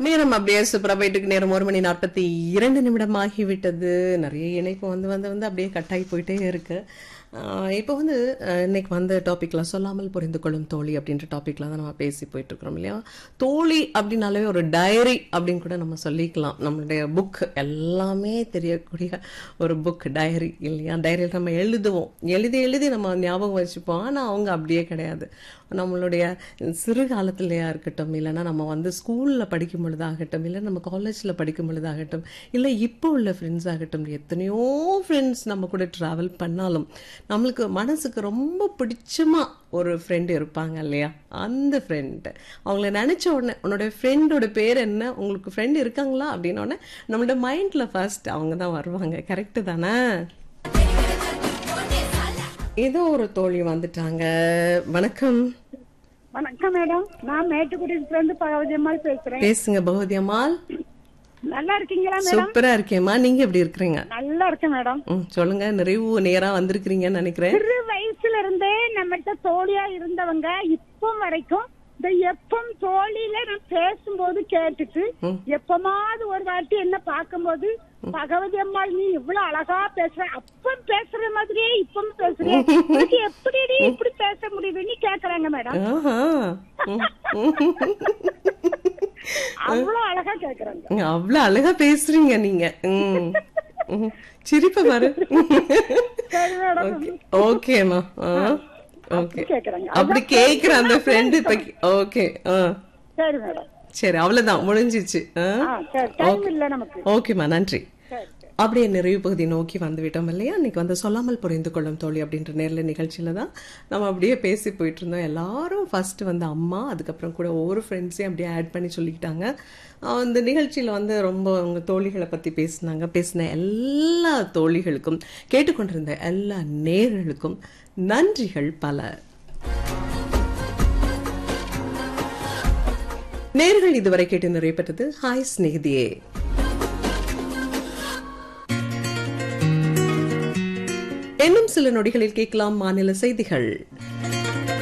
நேரம் அப்படியே சூப்பரா போயிட்டு இருக்கு. நேரம் ஒரு மணி நாற்பத்தி இரண்டு நிமிடம் ஆகிவிட்டது நிறைய இணைப்பு வந்து வந்து வந்து அப்படியே கட்டாகி போயிட்டே இருக்கு ஆஹ் இப்போ வந்து அஹ், இன்னைக்கு வந்த டாபிக்ல சொல்லாமல் புரிந்து கொள்ளும் தோழி அப்படின்ற டாபிக்ல தான் நம்ம பேசி போயிட்டு இருக்கிறோம் இல்லையா தோழி அப்படின்னாலே ஒரு டைரி அப்படின்னு கூட நம்ம சொல்லிக்கலாம் நம்மளுடைய புக் எல்லாமே தெரியக்கூடிய ஒரு புக் டைரி இல்லையா டைரியில் நம்ம எழுதுவோம் எழுதி எழுதி நம்ம ஞாபகம் வச்சுப்போம் ஆனால் அவங்க அப்படியே கிடையாது நம்மளுடைய சிறு காலத்துலையா இருக்கட்டும் இல்லைன்னா நம்ம வந்து ஸ்கூலில் படிக்கும் பொழுதாகட்டும் இல்லை நம்ம காலேஜில் படிக்கும் பொழுதாகட்டும் இல்லை இப்போ உள்ள ஃப்ரெண்ட்ஸ் ஆகட்டும் எத்தனையோ ஃப்ரெண்ட்ஸ் நம்ம கூட ட்ராவல் பண்ணாலும் நம்மளுக்கு மனசுக்கு ரொம்ப பிடிச்சமா ஒரு ஃப்ரெண்டு இருப்பாங்க இல்லையா அந்த ஃப்ரெண்டு அவங்கள நினச்ச உடனே உன்னோட ஃப்ரெண்டோட பேர் என்ன உங்களுக்கு ஃப்ரெண்ட் இருக்காங்களா அப்படின்ன உடனே நம்மளோட மைண்டில் ஃபர்ஸ்ட் அவங்க தான் வருவாங்க கரெக்டு தானே ஏதோ ஒரு தோழி வந்துட்டாங்க வணக்கம் வணக்கம் மேடம் நான் மேட்டுக்குடியில இருந்து பகவதியம்மாள் பேசுறேன் பேசுங்க பகவதி அம்மாள் நல்லா இருக்கீங்களா மேடம் சூப்பரா இருக்கேம்மா நீங்க எப்படி இருக்கிறீங்க நல்லா இருக்கேன் மேடம் ம், சொல்லுங்க நிறைவு நேரா வந்திருக்கிறீங்கன்னு நினைக்கிறேன் சிறு வயசுல இருந்தே நம்மகிட்ட தோழியா இருந்தவங்க இப்போ வரைக்கும் இந்த எப்பம் தோழியில நான் பேசும்போது கேட்டுட்டு எப்பமாவது ஒரு வாட்டி என்ன பார்க்கும்போது பகவதி அம்மாள் நீ இவ்வளவு அழகா பேசுற அப்பம் பேசுற மாதிரியே இப்பம் பேசுறிய உனக்கு எப்படிடி இப்படி பேச முடியுதுன்னு கேக்குறாங்க மேடம் ஆஹா. ம், அவ்வளவு அழகா கேக்குறாங்க ம். அவ்வளவு அழகா பேசுறீங்க நீங்க ம். ம். சிரிப்ப பாரு சரி மேடம் ஓகே ஓகேம்மா ஆ. ஓகே கேக்குறாங்க அப்படி கேக்குற அந்த ஃப்ரெண்டு இப்ப ஓகே ஆ சரி மேடம் சரி அவ்வளவுதான் முடிஞ்சிச்சு ஆ? ஆ சரி டைம் இல்ல நமக்கு ஓகேம்மா நன்றி சரி சரி அப்படியே நிறைவு பகுதி நோக்கி வந்து விட்டோம் இல்லையா இன்னைக்கு வந்து சொல்லாமல் புரிந்து கொள்ளும் தோழி அப்படின்ற நேரில் நிகழ்ச்சியில தான் நம்ம அப்படியே பேசி போயிட்டு இருந்தோம் எல்லாரும் ஃபர்ஸ்ட் வந்து அம்மா அதுக்கப்புறம் கூட ஒவ்வொரு ஃப்ரெண்ட்ஸையும் அப்படியே ஆட் பண்ணி சொல்லிக்கிட்டாங்க ஆஹ் இந்த நிகழ்ச்சியில் வந்து ரொம்ப அவங்க தோழிகளை பற்றி பேசினாங்க பேசின எல்லா தோழிகளுக்கும் கேட்டுக்கொண்டிருந்த எல்லா நேர்களுக்கும் நன்றிகள் பல நேர்கள் இதுவரை கேட்டு நிறைவு பெற்றது ஹாய் ஸ்நேகிதியே இன்னும் சில நொடிகளில் கேட்கலாம் மாநில செய்திகள்